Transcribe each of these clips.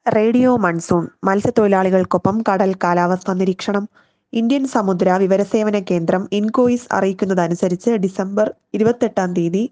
radio monsoon മത്സ്യത്തൊഴിലാളികൾക്കൊപ്പം കടൽ കാലാവസ്ഥാ നിരീക്ഷണം ഇന്ത്യൻ സമുദ്ര വിവരസേവന കേന്ദ്രം ഇൻകോയിസ് അറിയിക്കുന്നതനുസരിച്ച് ഡിസംബർ ഇരുപത്തെട്ടാം തീയതി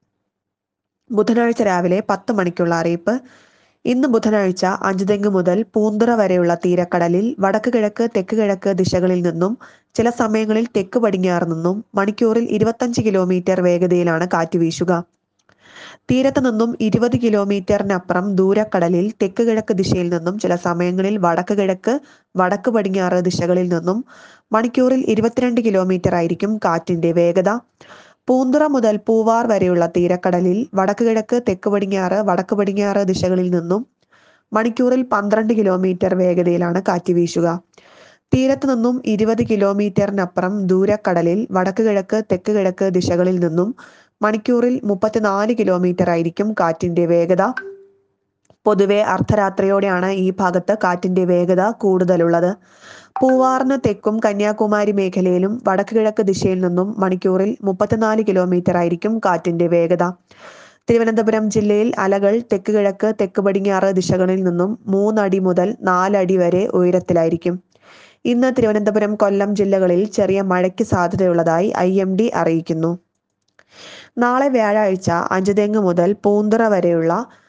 ബുധനാഴ്ച രാവിലെ പത്ത് മണിക്കുള്ള അറിയിപ്പ് ഇന്ന് ബുധനാഴ്ച അഞ്ചുതെങ്ങ് മുതൽ പൂന്തുറ വരെയുള്ള തീരക്കടലിൽ വടക്ക് കിഴക്ക് തെക്ക് കിഴക്ക് ദിശകളിൽ നിന്നും ചില സമയങ്ങളിൽ തെക്ക് പടിഞ്ഞാറ് നിന്നും മണിക്കൂറിൽ ഇരുപത്തഞ്ച് കിലോമീറ്റർ വേഗതയിലാണ് കാറ്റ് വീശുക തീരത്ത് നിന്നും ഇരുപത് കിലോമീറ്ററിനപ്പുറം ദൂരക്കടലിൽ തെക്ക് കിഴക്ക് ദിശയിൽ നിന്നും ചില സമയങ്ങളിൽ വടക്ക് കിഴക്ക് വടക്ക് പടിഞ്ഞാറ് ദിശകളിൽ നിന്നും മണിക്കൂറിൽ ഇരുപത്തിരണ്ട് കിലോമീറ്റർ ആയിരിക്കും കാറ്റിന്റെ വേഗത പൂന്തുറ മുതൽ പൂവാർ വരെയുള്ള തീരക്കടലിൽ വടക്ക് കിഴക്ക് തെക്ക് പടിഞ്ഞാറ് വടക്ക് പടിഞ്ഞാറ് ദിശകളിൽ നിന്നും മണിക്കൂറിൽ പന്ത്രണ്ട് കിലോമീറ്റർ വേഗതയിലാണ് കാറ്റ് വീശുക തീരത്ത് നിന്നും ഇരുപത് കിലോമീറ്ററിനപ്പുറം ദൂരക്കടലിൽ വടക്ക് കിഴക്ക് തെക്ക് കിഴക്ക് ദിശകളിൽ നിന്നും മണിക്കൂറിൽ മുപ്പത്തിനാല് കിലോമീറ്റർ ആയിരിക്കും കാറ്റിന്റെ വേഗത പൊതുവെ അർദ്ധരാത്രിയോടെയാണ് ഈ ഭാഗത്ത് കാറ്റിന്റെ വേഗത കൂടുതലുള്ളത് പൂവാറിന് തെക്കും കന്യാകുമാരി മേഖലയിലും വടക്ക് കിഴക്ക് ദിശയിൽ നിന്നും മണിക്കൂറിൽ മുപ്പത്തിനാല് കിലോമീറ്റർ ആയിരിക്കും കാറ്റിന്റെ വേഗത തിരുവനന്തപുരം ജില്ലയിൽ അലകൾ തെക്ക് കിഴക്ക് തെക്ക് പടിഞ്ഞാറ് ദിശകളിൽ നിന്നും മൂന്നടി മുതൽ നാലടി വരെ ഉയരത്തിലായിരിക്കും ഇന്ന് തിരുവനന്തപുരം കൊല്ലം ജില്ലകളിൽ ചെറിയ മഴയ്ക്ക് സാധ്യതയുള്ളതായി ഐ എം ഡി അറിയിക്കുന്നു നാളെ വ്യാഴാഴ്ച അഞ്ചുതെങ്ങ് മുതൽ പൂന്തുറ വരെയുള്ള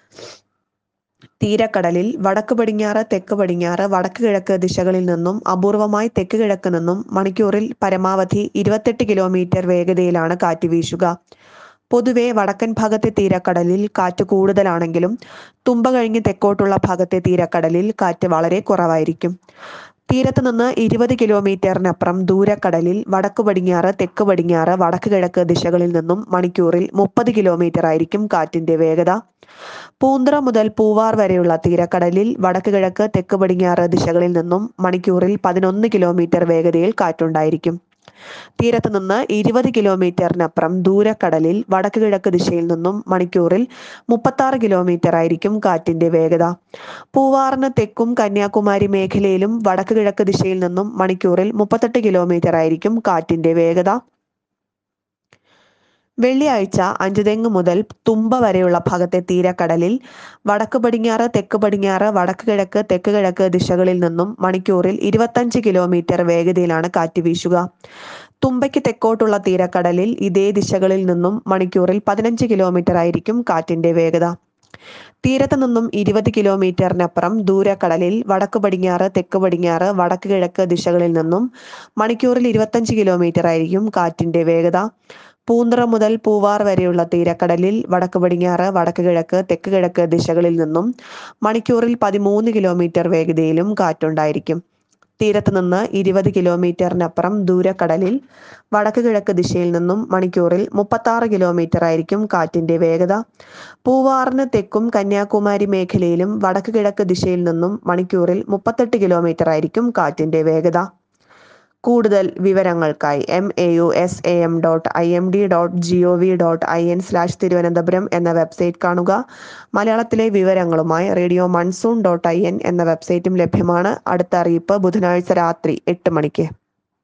തീരക്കടലിൽ വടക്ക് പടിഞ്ഞാറ് തെക്ക് പടിഞ്ഞാറ് വടക്ക് കിഴക്ക് ദിശകളിൽ നിന്നും അപൂർവമായി തെക്ക് കിഴക്ക് നിന്നും മണിക്കൂറിൽ പരമാവധി ഇരുപത്തെട്ട് കിലോമീറ്റർ വേഗതയിലാണ് കാറ്റ് വീശുക പൊതുവെ വടക്കൻ ഭാഗത്തെ തീരക്കടലിൽ കാറ്റ് കൂടുതലാണെങ്കിലും തുമ്പ കഴിഞ്ഞ് തെക്കോട്ടുള്ള ഭാഗത്തെ തീരക്കടലിൽ കാറ്റ് വളരെ കുറവായിരിക്കും തീരത്ത് നിന്ന് ഇരുപത് കിലോമീറ്ററിനപ്പുറം ദൂരക്കടലിൽ വടക്ക് പടിഞ്ഞാറ് തെക്ക് പടിഞ്ഞാറ് വടക്ക് കിഴക്ക് ദിശകളിൽ നിന്നും മണിക്കൂറിൽ മുപ്പത് കിലോമീറ്റർ ആയിരിക്കും കാറ്റിന്റെ വേഗത പൂന്തുറ മുതൽ പൂവാർ വരെയുള്ള തീരക്കടലിൽ വടക്ക് കിഴക്ക് തെക്ക് പടിഞ്ഞാറ് ദിശകളിൽ നിന്നും മണിക്കൂറിൽ പതിനൊന്ന് കിലോമീറ്റർ വേഗതയിൽ കാറ്റുണ്ടായിരിക്കും തീരത്ത് നിന്ന് ഇരുപത് കിലോമീറ്ററിനപ്പുറം ദൂരക്കടലിൽ വടക്ക് കിഴക്ക് ദിശയിൽ നിന്നും മണിക്കൂറിൽ മുപ്പത്താറ് കിലോമീറ്റർ ആയിരിക്കും കാറ്റിന്റെ വേഗത പൂവാറിന് തെക്കും കന്യാകുമാരി മേഖലയിലും വടക്ക് കിഴക്ക് ദിശയിൽ നിന്നും മണിക്കൂറിൽ മുപ്പത്തെട്ട് കിലോമീറ്റർ ആയിരിക്കും കാറ്റിന്റെ വേഗത വെള്ളിയാഴ്ച അഞ്ചുതെങ്ങ് മുതൽ തുമ്പ വരെയുള്ള ഭാഗത്തെ തീരക്കടലിൽ വടക്ക് പടിഞ്ഞാറ് തെക്ക് പടിഞ്ഞാറ് വടക്ക് കിഴക്ക് തെക്ക് കിഴക്ക് ദിശകളിൽ നിന്നും മണിക്കൂറിൽ ഇരുപത്തഞ്ച് കിലോമീറ്റർ വേഗതയിലാണ് കാറ്റ് വീശുക തുമ്പയ്ക്ക് തെക്കോട്ടുള്ള തീരക്കടലിൽ ഇതേ ദിശകളിൽ നിന്നും മണിക്കൂറിൽ പതിനഞ്ച് കിലോമീറ്റർ ആയിരിക്കും കാറ്റിന്റെ വേഗത തീരത്ത് നിന്നും ഇരുപത് കിലോമീറ്ററിനപ്പുറം ദൂരക്കടലിൽ വടക്ക് പടിഞ്ഞാറ് തെക്ക് പടിഞ്ഞാറ് വടക്ക് കിഴക്ക് ദിശകളിൽ നിന്നും മണിക്കൂറിൽ ഇരുപത്തഞ്ച് കിലോമീറ്റർ ആയിരിക്കും കാറ്റിന്റെ വേഗത പൂന്തുറ മുതൽ പൂവാർ വരെയുള്ള തീരക്കടലിൽ വടക്ക് പടിഞ്ഞാറ് വടക്ക് കിഴക്ക് തെക്ക് കിഴക്ക് ദിശകളിൽ നിന്നും മണിക്കൂറിൽ പതിമൂന്ന് കിലോമീറ്റർ വേഗതയിലും കാറ്റുണ്ടായിരിക്കും തീരത്ത് നിന്ന് ഇരുപത് കിലോമീറ്ററിനപ്പുറം ദൂരക്കടലിൽ വടക്ക് കിഴക്ക് ദിശയിൽ നിന്നും മണിക്കൂറിൽ മുപ്പത്താറ് കിലോമീറ്റർ ആയിരിക്കും കാറ്റിന്റെ വേഗത പൂവാറിന് തെക്കും കന്യാകുമാരി മേഖലയിലും വടക്ക് കിഴക്ക് ദിശയിൽ നിന്നും മണിക്കൂറിൽ മുപ്പത്തെട്ട് കിലോമീറ്റർ ആയിരിക്കും കാറ്റിന്റെ വേഗത കൂടുതൽ വിവരങ്ങൾക്കായി M A U S A M dot I M D dot G O V dot I N slash Thiruvananthapuram എന്ന വെബ്സൈറ്റ് കാണുക മലയാളത്തിലെ വിവരങ്ങളുമായി radio monsoon dot I N എന്ന വെബ്സൈറ്റും ലഭ്യമാണ് അടുത്ത അറിയിപ്പ് ബുധനാഴ്ച രാത്രി എട്ട് മണിക്ക്